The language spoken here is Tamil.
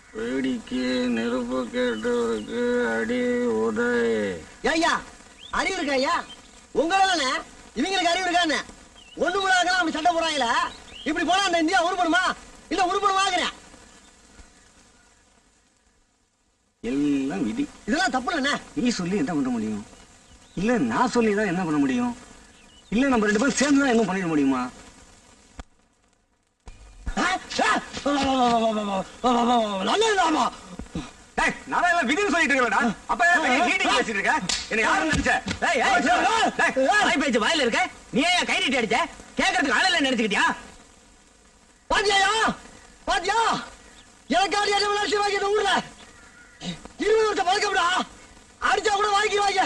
வேடிக்கை நெருப்பு கேட்டவருக்கு அடி உதய் ஐயா அறிவு இருக்கா ஐயா உங்களால இவங்களுக்கு அறிவு இருக்கான்னு ஒண்ணு கூட அப்படி சண்டை போடுறாங்களே இப்படி போனா அந்த இந்தியா உருப்படுமா இல்ல உருப்படுமாங்கிறேன் எல்லாம் விதி இதெல்லாம் தப்பு என்ன நீ சொல்லி என்ன பண்ண முடியும் இல்ல நான் சொல்லி தான் என்ன பண்ண முடியும் இல்ல நம்ம ரெண்டு பேரும் சேர்ந்து தான் என்ன பண்ணிட முடியுமா நல்லதுதாமா டேய், நான் தான் எல்லாம் விதின்னு சொல்லிட்டு இருக்கேன்டா. அப்ப ஏன் பெரிய heating பேசிட்டு இருக்க? என்னை யாருன்னு நினைச்ச? ஏய், ஏய், டேய், வாய் பேச்சு வாயில இருக்க நீ ஏன் கை நீட்டி அடிச்ச கேட்கறதுக்கு ஆள இல்ல நினைச்சுக்கிட்டியா பாத்தியாயா பாத்தியா எனக்காடி என்ன விளையாட்டு வாங்கி இந்த ஊர்ல இருபது வருஷம் பழக்கம்டா அடிச்சா கூட வாங்கிடுவாங்க